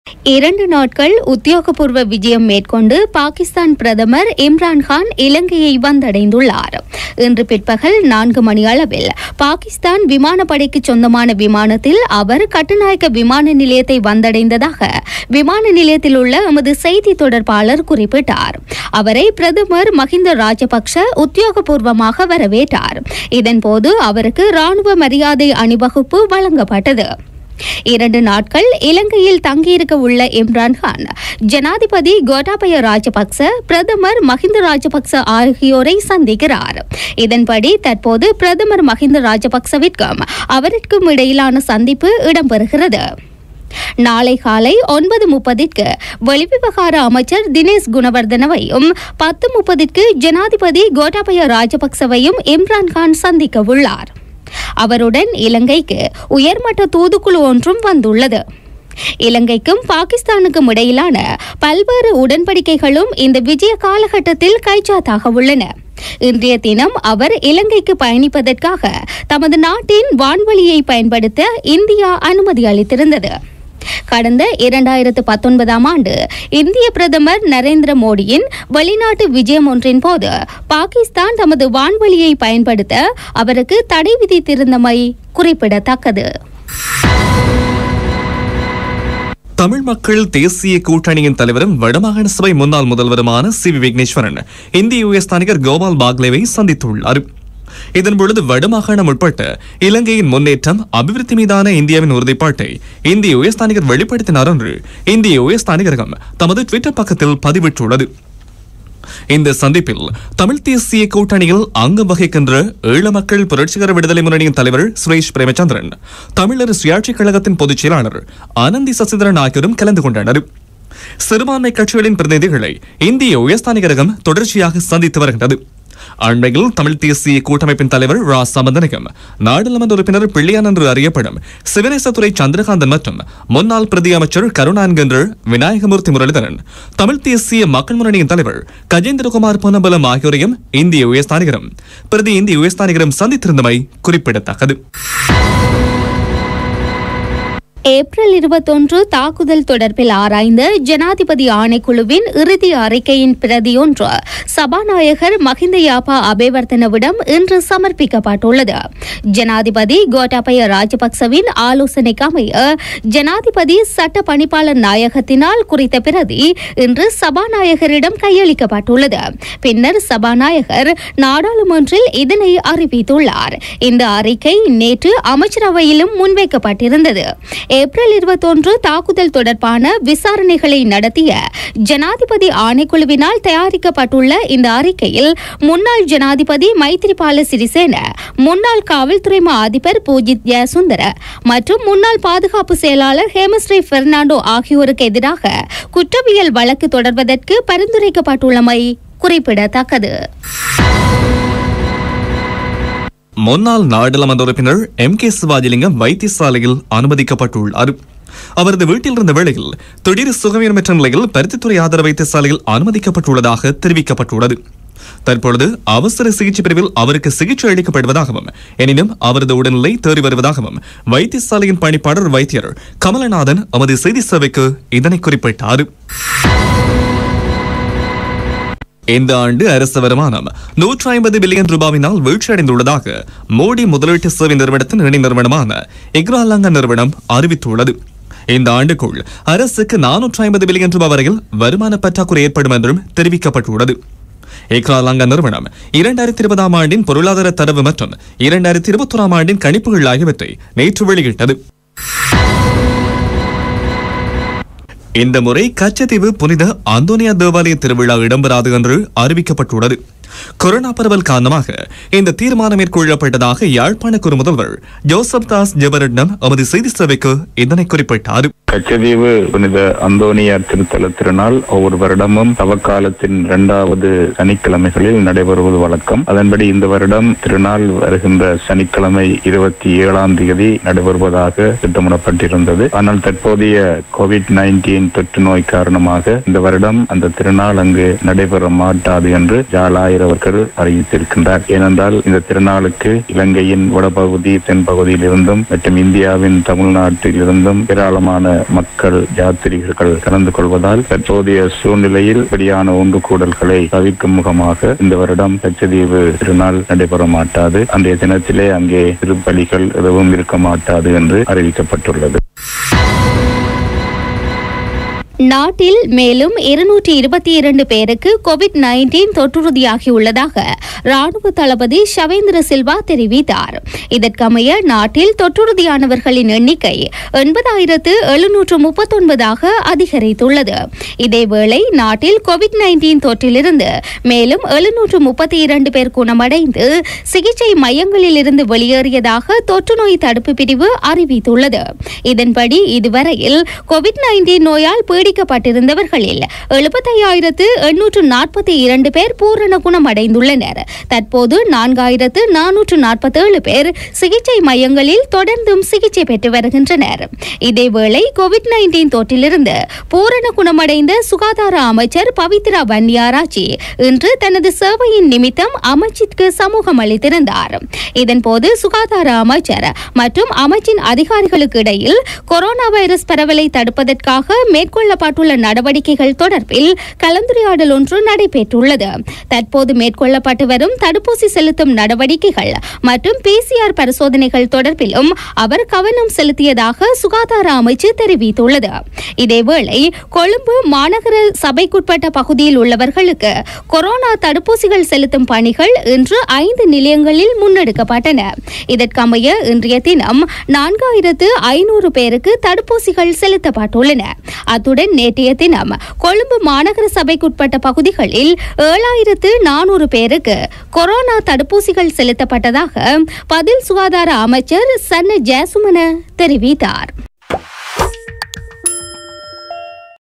இரண்டு நாட்கள் உத்தியோகபூர்வ விஜயம் மேற்கொண்டு பாகிஸ்தான் பிரதமர் இம்ரான்கான் இலங்கையை வந்தடைந்துள்ளார் இன்று பிற்பகல் நான்கு மணி அளவில் பாகிஸ்தான் விமானப்படைக்கு சொந்தமான விமானத்தில் அவர் கட்டுநாயக்க விமான நிலையத்தை வந்தடைந்ததாக விமான நிலையத்தில் உள்ள எமது செய்தி தொடர்பாளர் குறிப்பிட்டார் அவரை பிரதமர் மஹிந்த ராஜபக்ஷ உத்தியோகபூர்வமாக வரவேற்றார் இதன்போது அவருக்கு ராணுவ மரியாதை அணிவகுப்பு வழங்கப்பட்டது இரண்டு நாட்கள் இலங்கையில் தங்கியிருக்க உள்ள இம்ரான்கான் ஜனாதிபதி கோட்டாபய ராஜபக்ச பிரதமர் மஹிந்த ராஜபக்ச ஆகியோரை சந்திக்கிறார் இதன்படி தற்போது பிரதமர் மஹிந்த ராஜபக்சவிற்கும் அவருக்கும் இடையிலான சந்திப்பு இடம்பெறுகிறது நாளை காலை ஒன்பது முப்பதிற்கு வெளிவிவகார அமைச்சர் தினேஷ் குணவர்தனவையும் பத்து முப்பதிற்கு ஜனாதிபதி கோட்டாபய ராஜபக்சவையும் இம்ரான்கான் சந்திக்க உள்ளார் அவருடன் இலங்கைக்கு உயர்மட்ட தூதுக்குழு ஒன்றும் வந்துள்ளது இலங்கைக்கும் பாகிஸ்தானுக்கும் இடையிலான பல்வேறு உடன்படிக்கைகளும் இந்த விஜய காலகட்டத்தில் கைச்சாத்தாக உள்ளன இன்றைய தினம் அவர் இலங்கைக்கு பயணிப்பதற்காக தமது நாட்டின் வான்வழியை பயன்படுத்த இந்தியா அனுமதி அளித்திருந்தது கடந்த இரண்டாயிரத்து பத்தொன்பதாம் ஆண்டு இந்திய பிரதமர் நரேந்திர மோடியின் வெளிநாட்டு விஜயம் ஒன்றின் போது பாகிஸ்தான் தமது வான்வழியை பயன்படுத்த அவருக்கு தடை விதித்திருந்தமை குறிப்பிடத்தக்கது தமிழ் மக்கள் தேசிய கூட்டணியின் தலைவரும் வடமாகாண சபை முன்னாள் முதல்வருமான சி வி விக்னேஸ்வரன் இந்திய யுஎஸ் ஸ்தானிகர் கோபால் பாக்லேவை சந்தித்துள்ளார் இதன் பொழுது வடமாகாணம் உட்பட்ட இலங்கையின் முன்னேற்றம் அபிவிருத்தி மீதான இந்தியாவின் உறுதிப்பாட்டை இந்திய யுஎஸ் ஸ்தானிகர் வெளிப்படுத்தினார் என்று இந்திய யுஎஸ் ஸ்தானிகரகம் தமது ட்விட்டர் பக்கத்தில் பதிவிட்டுள்ளது இந்த சந்திப்பில் தமிழ் தேசிய கூட்டணியில் அங்கம் வகிக்கின்ற ஈழ மக்கள் புரட்சிகர விடுதலை முன்னணியின் தலைவர் சுரேஷ் பிரேமச்சந்திரன் தமிழர் சுயாட்சி கழகத்தின் பொதுச் செயலாளர் ஆனந்தி சசிதரன் ஆகியோரும் கலந்து கொண்டனர் சிறுபான்மை கட்சிகளின் பிரதிநிதிகளை இந்திய உயர்ஸ்தானிகரகம் தொடர்ச்சியாக சந்தித்து வருகின்றது அண்மையில் தமிழ் தேசிய கூட்டமைப்பின் தலைவர் ரா சம்பந்தனிகம் நாடாளுமன்ற உறுப்பினர் பிள்ளையான் என்று அறியப்படும் சிவனேசத்துறை சந்திரகாந்தன் மற்றும் முன்னாள் பிரதி அமைச்சர் கருணான்கன்ற விநாயகமூர்த்தி முரளிதரன் தமிழ் தேசிய மக்கள் முன்னணியின் தலைவர் கஜேந்திரகுமார் பொன்னம்பலம் ஆகியோரையும் இந்திய உயர்ஸ்தானிகரம் பிரதி இந்திய உயர்ஸ்தானிகரம் சந்தித்திருந்தமை குறிப்பிடத்தக்கது ஏப்ரல் இருபத்தொன்று தாக்குதல் தொடர்பில் ஆராய்ந்த ஜனாதிபதி ஆணைக்குழுவின் இறுதி அறிக்கையின் பிரதியொன்று சபாநாயகர் மஹிந்த யாப்பா அபேவர்த்தனவிடம் இன்று சமர்ப்பிக்கப்பட்டுள்ளது ஜனாதிபதி கோட்டாபய ராஜபக்சவின் ஆலோசனைக்கு அமைய ஜனாதிபதி சட்ட பணிப்பாளர் நாயகத்தினால் குறித்த பிரதி இன்று சபாநாயகரிடம் கையளிக்கப்பட்டுள்ளது பின்னர் சபாநாயகர் நாடாளுமன்றில் இதனை அறிவித்துள்ளார் இந்த அறிக்கை நேற்று அமைச்சரவையிலும் முன்வைக்கப்பட்டிருந்தது ஏப்ரல் இருபத்தொன்று தாக்குதல் தொடர்பான விசாரணைகளை நடத்திய ஜனாதிபதி ஆணைக்குழுவினால் தயாரிக்கப்பட்டுள்ள இந்த அறிக்கையில் முன்னாள் ஜனாதிபதி மைத்ரிபால சிறிசேன முன்னாள் காவல்துறை மா அதிபர் பூஜித் ஜெயசுந்தர மற்றும் முன்னாள் பாதுகாப்பு செயலாளர் ஹேமஸ்ரீ பெர்னாண்டோ ஆகியோருக்கு எதிராக குற்றவியல் வழக்கு தொடர்வதற்கு பரிந்துரைக்கப்பட்டுள்ளமை குறிப்பிடத்தக்கது முன்னாள் நாடாளுமன்ற உறுப்பினர் எம் கே சிவாஜிலிங்கம் வைத்தியசாலையில் அனுமதிக்கப்பட்டுள்ளார் அவரது வீட்டில் இருந்த வேளையில் திடீர் சுகவீனமற்ற நிலையில் பருத்தித்துறை ஆதரவு வைத்தியசாலையில் அனுமதிக்கப்பட்டுள்ளதாக தெரிவிக்கப்பட்டுள்ளது தற்பொழுது அவசர சிகிச்சை பிரிவில் அவருக்கு சிகிச்சை அளிக்கப்படுவதாகவும் எனினும் அவரது உடல்நிலை தேறி வருவதாகவும் வைத்தியசாலையின் பணிப்பாளர் வைத்தியர் கமலநாதன் எமது செய்தி சேவைக்கு இதனை குறிப்பிட்டார் இந்த ஆண்டு அரசு வருமானம் நூற்றி ஐம்பது பில்லியன் ரூபாவினால் வீழ்ச்சியடைந்துள்ளதாக மோடி முதலீட்டு சேவை நிறுவனத்தின் இணை நிறுவனமான இக்ராலங்க நிறுவனம் அறிவித்துள்ளது இந்த ஆண்டுக்குள் அரசுக்கு நானூற்றி ஐம்பது பில்லியன் ரூபாய் வரையில் வருமான பற்றாக்குறை ஏற்படும் என்றும் தெரிவிக்கப்பட்டுள்ளது இக்ராலங்க நிறுவனம் இரண்டாயிரத்தி இருபதாம் ஆண்டின் பொருளாதார தரவு மற்றும் இரண்டாயிரத்தி இருபத்தோராம் ஆண்டின் கணிப்புகள் ஆகியவற்றை நேற்று வெளியிட்டது இந்த முறை கச்சத்தீவு புனித அந்தோனியா தேவாலய திருவிழா இடம்பெறாது என்று அறிவிக்கப்பட்டுள்ளது கொரோனா பரவல் காரணமாக இந்த தீர்மானம் மேற்கொள்ளப்பட்டதாக யாழ்ப்பாண குறு முதல்வர் ஜோசப் தாஸ் ஜெபரட்னம் எமது செய்தி சேவைக்கு இதனை குறிப்பிட்டார் கச்சதீவு புனித அந்தோனியார் திருத்தல திருநாள் ஒவ்வொரு வருடமும் தவக்காலத்தின் இரண்டாவது சனிக்கிழமைகளில் நடைபெறுவது வழக்கம் அதன்படி இந்த வருடம் திருநாள் வருகின்ற சனிக்கிழமை இருபத்தி ஏழாம் தேதி நடைபெறுவதாக திட்டமிடப்பட்டிருந்தது ஆனால் தற்போதைய கோவிட் நைன்டீன் தொற்று நோய் காரணமாக இந்த வருடம் அந்த திருநாள் அங்கு நடைபெற மாட்டாது என்று ஜாலாயிர் அவர்கள் அறிவித்திருக்கின்றார் ஏனென்றால் இந்த திருநாளுக்கு இலங்கையின் வடபகுதி தென்பகுதியில் இருந்தும் மற்றும் இந்தியாவின் தமிழ்நாட்டில் இருந்தும் ஏராளமான மக்கள் யாத்திரிகர்கள் கலந்து கொள்வதால் தற்போதைய சூழ்நிலையில் இப்படியான ஒன்று கூடல்களை தவிர்க்கும் முகமாக இந்த வருடம் லட்சத்தீவு திருநாள் நடைபெற மாட்டாது அன்றைய தினத்திலே அங்கே திருப்பலிகள் எதுவும் இருக்க மாட்டாது என்று அறிவிக்கப்பட்டுள்ளது நாட்டில் மேலும் இருநூற்றி இருபத்தி இரண்டு பேருக்கு கோவிட் நைன்டீன் தொற்றுறுதியாகியுள்ளதாக ராணுவ தளபதி ஷவேந்திர சில்வா தெரிவித்தார் இதற்கமைய நாட்டில் தொற்றுறுதியானவர்களின் எண்ணிக்கை எண்பதாயிரத்து எழுநூற்று முப்பத்தொன்பதாக அதிகரித்துள்ளது இதேவேளை நாட்டில் கோவிட் நைன்டீன் தொற்றிலிருந்து மேலும் எழுநூற்று முப்பத்தி இரண்டு பேர் குணமடைந்து சிகிச்சை மையங்களில் இருந்து வெளியேறியதாக தொற்றுநோய் தடுப்பு பிரிவு அறிவித்துள்ளது இதன்படி இதுவரையில் கோவிட் நைன்டீன் நோயால் பீடிக்கப்பட்டிருந்தவர்களில் எழுபத்தையாயிரத்து எண்ணூற்று நாற்பத்தி இரண்டு பேர் பூரண குணமடைந்துள்ளனர் தற்போது நான்காயிரத்து நானூற்று நாற்பத்தேழு பேர் சிகிச்சை மையங்களில் தொடர்ந்தும் சிகிச்சை பெற்று வருகின்றனர் இதேவேளை கோவிட் நைன்டீன் தொற்றிலிருந்து பூரண குணமடைந்த சுகாதார அமைச்சர் பவித்ரா பன்னியாராச்சி இன்று தனது சேவையின் நிமித்தம் அமைச்சிற்கு சமூகம் அளித்திருந்தார் இதன்போது சுகாதார அமைச்சர் மற்றும் அமைச்சின் அதிகாரிகளுக்கு இடையில் கொரோனா வைரஸ் பரவலை தடுப்பதற்காக மேற்கொள்ளப்பட்டுள்ள நடவடிக்கைகள் தொடர்பில் கலந்துரையாடல் ஒன்று நடைபெற்றுள்ளது தற்போது மேற்கொள்ளப்பட்டு வரும் தடுப்பூசி செலுத்தும் நடவடிக்கைகள் மற்றும் பிசிஆர் பரிசோதனைகள் தொடர்பிலும் அவர் கவனம் செலுத்தியதாக சுகாதார அமைச்சு தெரிவித்துள்ளது இதேவேளை கொழும்பு மாநகர சபைக்குட்பட்ட பகுதியில் உள்ளவர்களுக்கு கொரோனா தடுப்பூசிகள் செலுத்தும் பணிகள் இன்று ஐந்து நிலையங்களில் முன்னெடுக்கப்பட்டன இதற்கமைய இன்றைய தினம் நான்காயிரத்து ஐநூறு பேருக்கு தடுப்பூசிகள் செலுத்தப்பட்டுள்ளன அத்துடன் நேற்றைய தினம் கொழும்பு மாநகர சபைக்குட்பட்ட பகுதிகளில் ஏழாயிரத்து நானூறு பேருக்கு கொரோனா தடுப்பூசிகள் செலுத்தப்பட்டதாக பதில் சுகாதார அமைச்சர் சன்ன ஜேசுமன தெரிவித்தார்